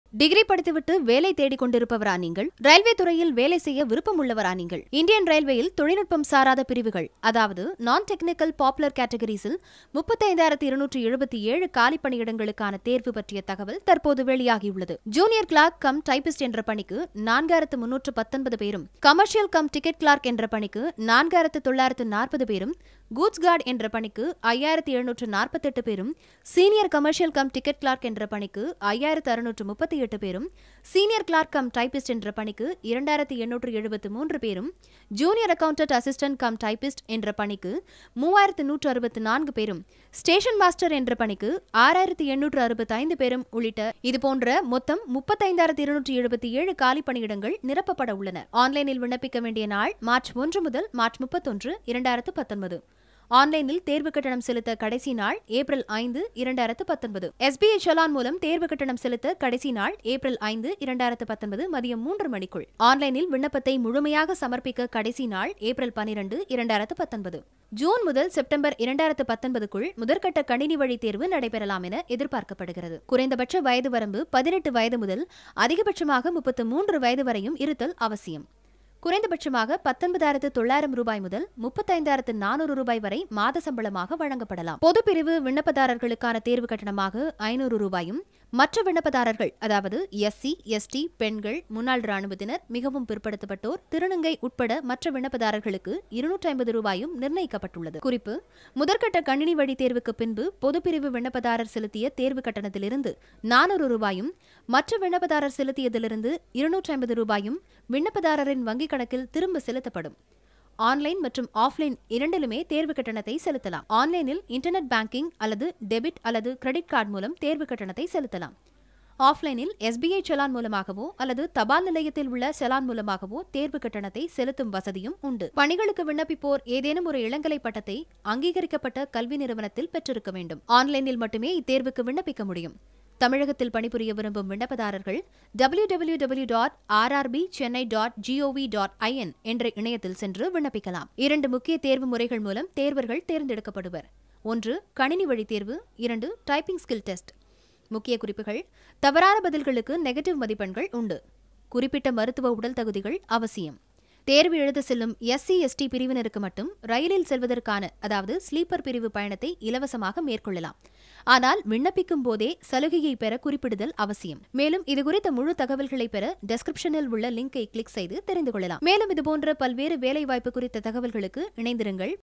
degree படித்துவிட்டு வேலை தேடிக் கொண்டிருப்பவரா நீங்கள் ரயில்வே துறையில் வேலை செய்ய விருப்பம் உள்ளவரா நீங்கள் இந்தியன் ரயில்வேயில் தொழில்நுட்பம் சாராத பிரிவுகள் அதாவது நான் டெக்னிக்கல் பாப்புலர் கேட்டகரிஸில் முப்பத்தைந்தாயிரத்தி இருநூற்றி எழுபத்தி ஏழு காலி பணியிடங்களுக்கான தேர்வு பற்றிய தகவல் தற்போது வெளியாகியுள்ளது ஜூனியர் கிளார்க் கம் டைபிஸ்ட் என்ற பணிக்கு நான்காயிரத்து முன்னூற்று பத்தொன்பது பேரும் கமர்ஷியல் கம் டிக்கெட் கிளார்க் என்ற பணிக்கு நான்காயிரத்து தொள்ளாயிரத்து நாற்பது பேரும் கூட்ஸ் கார்டு என்ற பணிக்கு ஐயாயிரத்தி எழுநூற்று நாற்பத்தெட்டு பேரும் senior commercial cum ticket clerk என்ற பணிக்கு ஐயாயிரத்து அறுநூற்று முப்பத்தி எட்டு பேரும் சீனியர் கிளார்க் கம் டைபிஸ்ட் என்ற பணிக்கு இரண்டாயிரத்தி எண்ணூற்று எழுபத்து மூன்று பேரும் junior accountant assistant cum typist என்ற பணிக்கு மூவாயிரத்து நூற்று அறுபத்து நான்கு பேரும் ஸ்டேஷன் மாஸ்டர் என்ற பணிக்கு ஆறாயிரத்தி எண்ணூற்று அறுபத்தி ஐந்து பேரும் உள்ளிட்ட இதுபோன்ற மொத்தம் முப்பத்தைந்தாயிரத்தி இருநூற்றி எழுபத்தி ஏழு காலி பணியிடங்கள் நிரப்பப்பட உள்ளன ஆன்லைனில் விண்ணப்பிக்க வேண்டிய நாள் மார்ச் ஒன்று முதல் மார்ச் முப்பத்தொன்று இரண்டாயிரத்து பத்தொன்பது ஆன்லைனில் தேர்வு கட்டணம் செலுத்த கடைசி நாள் ஏப்ரல் ஐந்து இரண்டாயிரத்து பத்தொன்பது எஸ்பிஐ சலான் மூலம் தேர்வு கட்டணம் செலுத்த கடைசி நாள் ஏப்ரல் ஐந்து இரண்டாயிரத்து பத்தொன்பது மதியம் மூன்று மணிக்குள் ஆன்லைனில் விண்ணப்பத்தை முழுமையாக சமர்ப்பிக்க கடைசி நாள் ஏப்ரல் பனிரெண்டு இரண்டாயிரத்து பத்தொன்பது ஜூன் முதல் செப்டம்பர் இரண்டாயிரத்து பத்தொன்பதுக்குள் முதற்கட்ட கணினி வழி தேர்வு நடைபெறலாம் என எதிர்பார்க்கப்படுகிறது குறைந்தபட்ச வயது வரம்பு பதினெட்டு வயது முதல் அதிகபட்சமாக முப்பத்து மூன்று வயது வரையும் இருத்தல் அவசியம் குறைந்தபட்சமாக பத்தொன்பதாயிரத்து தொள்ளாயிரம் ரூபாய் முதல் முப்பத்தைந்தாயிரத்து நானூறு ரூபாய் வரை மாத சம்பளமாக வழங்கப்படலாம் பொது பிரிவு விண்ணப்பதாரர்களுக்கான தேர்வு கட்டணமாக ஐநூறு ரூபாயும் மற்ற விண்ணப்பதாரர்கள் அதாவது எஸ்சி எஸ்டி பெண்கள் முன்னாள் ராணுவத்தினர் மிகவும் பிற்படுத்தப்பட்டோர் திருநங்கை உட்பட மற்ற விண்ணப்பதாரர்களுக்கு இருநூற்றி ஐம்பது ரூபாயும் நிர்ணயிக்கப்பட்டுள்ளது குறிப்பு முதற்கட்ட கணினி வழி தேர்வுக்கு பின்பு பொதுப்பிரிவு விண்ணப்பதாரர் செலுத்திய தேர்வு கட்டணத்திலிருந்து நானூறு ரூபாயும் மற்ற விண்ணப்பதாரர் செலுத்தியதிலிருந்து இருநூற்றி ஐம்பது ரூபாயும் விண்ணப்பதாரரின் வங்கிக் கணக்கில் திரும்ப செலுத்தப்படும் ஆன்லைன் மற்றும் ஆஃப்லைன் இரண்டிலுமே தேர்வு கட்டணத்தை செலுத்தலாம் ஆன்லைனில் இன்டர்நெட் பேங்கிங் அல்லது டெபிட் அல்லது கிரெடிட் கார்டு மூலம் தேர்வு கட்டணத்தை செலுத்தலாம் ஆஃப்லைனில் எஸ்பிஐ செலான் மூலமாகவோ அல்லது தபால் நிலையத்தில் உள்ள செலான் மூலமாகவோ தேர்வு கட்டணத்தை செலுத்தும் வசதியும் உண்டு பணிகளுக்கு விண்ணப்பிப்போர் ஏதேனும் ஒரு இளங்கலை பட்டத்தை அங்கீகரிக்கப்பட்ட கல்வி நிறுவனத்தில் பெற்றிருக்க வேண்டும் ஆன்லைனில் மட்டுமே இத்தேர்வுக்கு விண்ணப்பிக்க முடியும் தமிழகத்தில் பணிபுரிய விரும்பும் விண்ணப்பதாரர்கள் W W W dot RRB Chennai dot GOV dot IN என்ற இணையத்தில் சென்று விண்ணப்பிக்கலாம் இரண்டு முக்கிய தேர்வு முறைகள் மூலம் தேர்வர்கள் தேர்ந்தெடுக்கப்படுவர் ஒன்று கணினி வழி தேர்வு இரண்டு டைப்பிங் ஸ்கில் டெஸ்ட் முக்கிய குறிப்புகள் தவறான பதில்களுக்கு நெகட்டிவ் மதிப்பெண்கள் உண்டு குறிப்பிட்ட மருத்துவ உடல் தகுதிகள் அவசியம் தேர்வு எழுத செல்லும் எஸ்சி எஸ்டி பிரிவினருக்கு மட்டும் ரயிலில் செல்வதற்கான அதாவது ஸ்லீப்பர் பிரிவு பயணத்தை இலவசமாக மேற்கொள்ளலாம் ஆனால் விண்ணப்பிக்கும் போதே சலுகையை பெற குறிப்பிடுதல் அவசியம் மேலும் இதுகுறித்த முழு தகவல்களை பெற டெஸ்கிரிப்ஷனில் உள்ள லிங்கை கிளிக் செய்து தெரிந்து கொள்ளலாம் மேலும் இதுபோன்ற பல்வேறு வேலைவாய்ப்பு குறித்த தகவல்களுக்கு இணைந்திருங்கள்